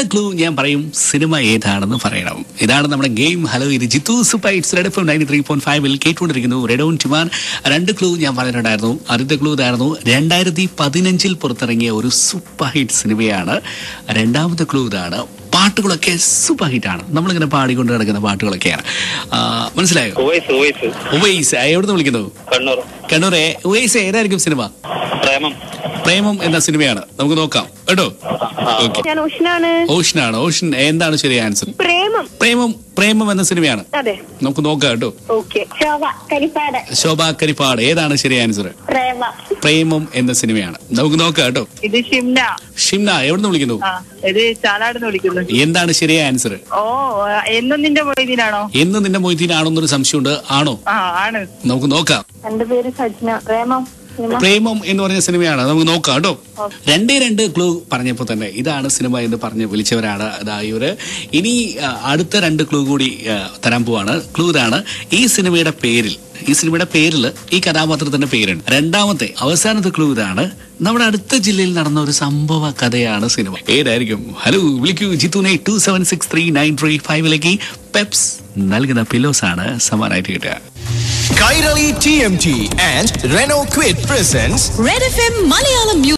clue ഞാൻ പറയും cinema ഏതാണെന്ന് പറയണം ഇതാണ് നമ്മുടെ ഗെയിം ഹലോ ഇത് ജിത്തു സുപ്പൈറ്റ്സ് red F ninety three point ഫൈവിൽ കേട്ടുകൊണ്ടിരിക്കുന്നു റെഡോൺ ടിമാൻ രണ്ട് ക്ലൂ ഞാൻ പറഞ്ഞിട്ടുണ്ടായിരുന്നു ആദ്യത്തെ ക്ലൂ ഇതായിരുന്നു രണ്ടായിരത്തി പതിനഞ്ചിൽ പുറത്തിറങ്ങിയ ഒരു സൂപ്പർ ഹിറ്റ് സിനിമയാണ് രണ്ടാമത്തെ ക്ലൂ ഇതാണ് പാട്ടുകളൊക്കെ സൂപ്പർ ഹിറ്റ് ആണ് നമ്മളിങ്ങനെ പാടിക്കൊണ്ട് കിടക്കുന്ന പാട്ടുകളൊക്കെയാണ് ആ, മനസ്സിലായോ ഉവൈസ് ഉവൈസ് ഉവൈസ് എവിടുന്ന് വിളിക്കുന്നു കണ്ണൂർ കണ്ണൂരെ ഉവൈസ് ഏതായിരിക്കും സിനിമ പ്രേമം പ്രേമം എന്ന സിനിമയാണ് നമുക്ക് നോക്കാം കേട്ടോ ഓക്കെ ഞാൻ ഉഷ്ണാണ് ഓഷനാണ് ഓഷൻ എന്താണ് ശരി ആൻസർ പ്രേമം പ്രേമം പ്രേമം എന്ന സിനിമയാണ് അതെ നമുക്ക് നോക്കാം കേട്ടോ ഓക്കെ ശോഭ കരിപ്പാട് ശോഭ കരിപ്പാട് ഏതാണ് ശരി ആൻസർ പ്രേമ പ്രേമം എന്ന സിനിമയാണ് നമുക്ക് നോക്കാം കേട്ടോ ഇത് ഷിംന ഷിംന എവിടുന്ന് വിളിക്കുന്നു ആ ഇത് ചാലാടുന്ന് വിളിക്കുന്നു എന്താണ് ശരിയായ ആൻസർ ഓ എന്നും നിന്റെ മൊയ്തീനാണോ എന്ന് നിന്റെ മൊയ്തീനാണോന്നൊരു സംശയമുണ്ട് ആണോ ആ ആണ് നമുക്ക് നോക്കാം എന്റെ പേര് സജ്ന പ്രേമം സിനിമ പ്രേമം എന്ന് പറഞ്ഞ സിനിമയാണ് നമുക്ക് നോക്കാം കേട്ടോ രണ്ടേ രണ്ട് ക്ലൂ പറഞ്ഞപ്പോൾ തന്നെ ഇതാണ് സിനിമ എന്ന് പറഞ്ഞ് വിളിച്ചവരാണ് അതായത് ഇനി ആ, അടുത്ത രണ്ട് ക്ലൂ കൂടി ആ, തരാൻ പോവാണ് ക്ലൂ ഇതാണ് ഈ സിനിമയുടെ പേരിൽ ഈ സിനിമയുടെ പേരിൽ ഈ കഥാപാത്രത്തിന്റെ പേരുണ്ട് രണ്ടാമത്തെ അവസാനത്തെ ക്ലൂ ഇതാണ് നമ്മുടെ അടുത്ത ജില്ലയിൽ നടന്ന ഒരു സംഭവ കഥയാണ് സിനിമ ഏതായിരിക്കും ഹലോ വിളിക്കൂ Jithu nine two seven six three nine three ഫൈവിലേക്ക് പെപ്സ് നൽകുന്ന പിലോസ് ആണ് സമാനായിട്ട് കിട്ടുക Kairali TMT and Renault Quid presents Red FM Malayalam